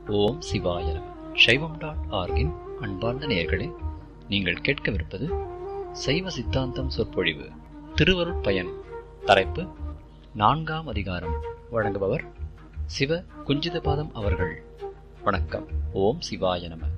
ஓம் சிவாய நம சைவம் டாட் ஆர்கின் அன்பார்ந்த நேயர்களே நீங்கள் கேட்கவிருப்பது சைவ சித்தாந்தம் சொற்பொழிவு திருவருட் பயன் தலைப்பு நான்காம் அதிகாரம் வழங்குபவர் சிவ குஞ்சிதபாதம் அவர்கள் வணக்கம் ஓம் சிவாய நம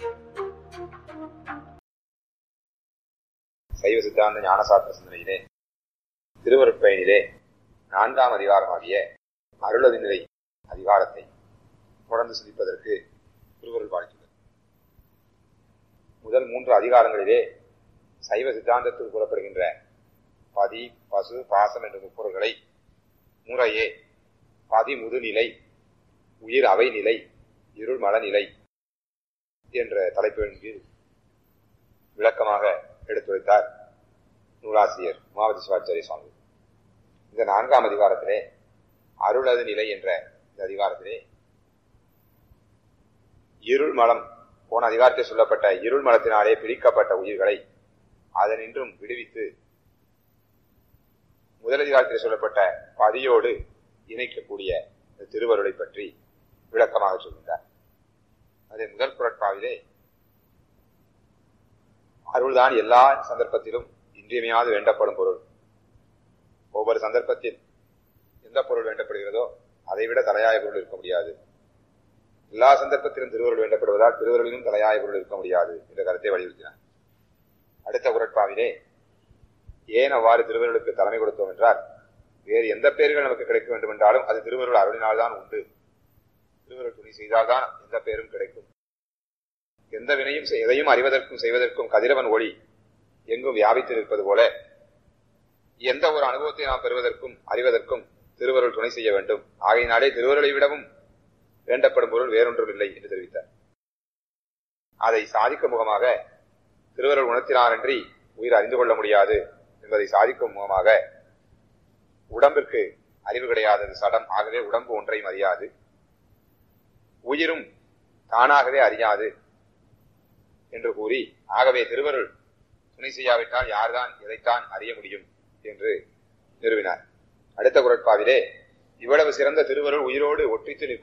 சைவ சித்தாந்த ஞானசாஸ்திர சிந்தனையிலே திருவருட்பயனிலே நான்காம் அதிகாரமாகிய அருளது நிலை அதிகாரத்தை தொடர்ந்து சிந்திப்பதற்கு திருவருள் வாழ்த்துள்ளது முதல் மூன்று அதிகாரங்களிலே சைவ சித்தாந்தத்தில் கூறப்படுகின்ற பதி பசு பாசம் என்ற முப்பொருள்களை முறையே பதி முதுநிலை உயிர் அவை நிலை இருள் மலநிலை என்ற தலைப்பின் கீழ் விளக்கமாக எடுத்துரைத்தார் நூலாசிரியர் மாவதி சிவாச்சாரிய சுவாமி இந்த நான்காம் அதிகாரத்திலே அருளது நிலை என்ற இந்த அதிகாரத்திலே இருள் மலம் போன அதிகாரத்தில் சொல்லப்பட்ட இருள் மலத்தினாலே பிரிக்கப்பட்ட உயிர்களை அதனின்றும் விடுவித்து முதல் அதிகாரத்தில் சொல்லப்பட்ட பதியோடு இணைக்கக்கூடிய இந்த திருவருளை பற்றி விளக்கமாக சொல்கின்றார் அதே முதல் குரட்பாவிலே அருள்தான் எல்லா சந்தர்ப்பத்திலும் இன்றியமையாது வேண்டப்படும் பொருள் ஒவ்வொரு சந்தர்ப்பத்தில் எந்த பொருள் வேண்டப்படுகிறதோ அதை விட தலையாய பொருள் இருக்க முடியாது எல்லா சந்தர்ப்பத்திலும் திருவருள் வேண்டப்படுவதால் திருவருளிலும் தலையாய பொருள் இருக்க முடியாது என்ற கருத்தை வலியுறுத்தினார் அடுத்த குரட்பாவிலே ஏன் அவ்வாறு திருவருளுக்கு தலைமை கொடுத்தோம் என்றால் வேறு எந்த பெயர்கள் நமக்கு கிடைக்க வேண்டும் என்றாலும் அது திருவருள் அருளினால்தான் உண்டு திருவருள் துணி செய்தால்தான் எந்த பெயரும் கிடைக்கும் எந்த வினையும் எதையும் அறிவதற்கும் செய்வதற்கும் கதிரவன் ஒளி எங்கும் வியாபித்து நிற்பது போல எந்த ஒரு அனுபவத்தை நாம் பெறுவதற்கும் அறிவதற்கும் திருவருள் துணை செய்ய வேண்டும் ஆகையினாலே திருவருளை விடவும் வேண்டப்படும் பொருள் வேறொன்றும் இல்லை என்று தெரிவித்தார் அதை சாதிக்கும் முகமாக திருவருள் உணர்த்தினாரன்றி உயிர் அறிந்து கொள்ள முடியாது என்பதை சாதிக்கும் முகமாக உடம்பிற்கு அறிவு கிடையாதது சடம் ஆகவே உடம்பு ஒன்றையும் அறியாது உயிரும் தானாகவே அறியாது என்று கூறி ஆகவே திருவருள் துணை செய்யாவிட்டால் யார்தான் எதைத்தான் அறிய முடியும் என்று நிறுவினார் அடுத்த குரட்பாவிலே இவ்வளவு சிறந்த திருவருள் உயிரோடு ஒற்றித்து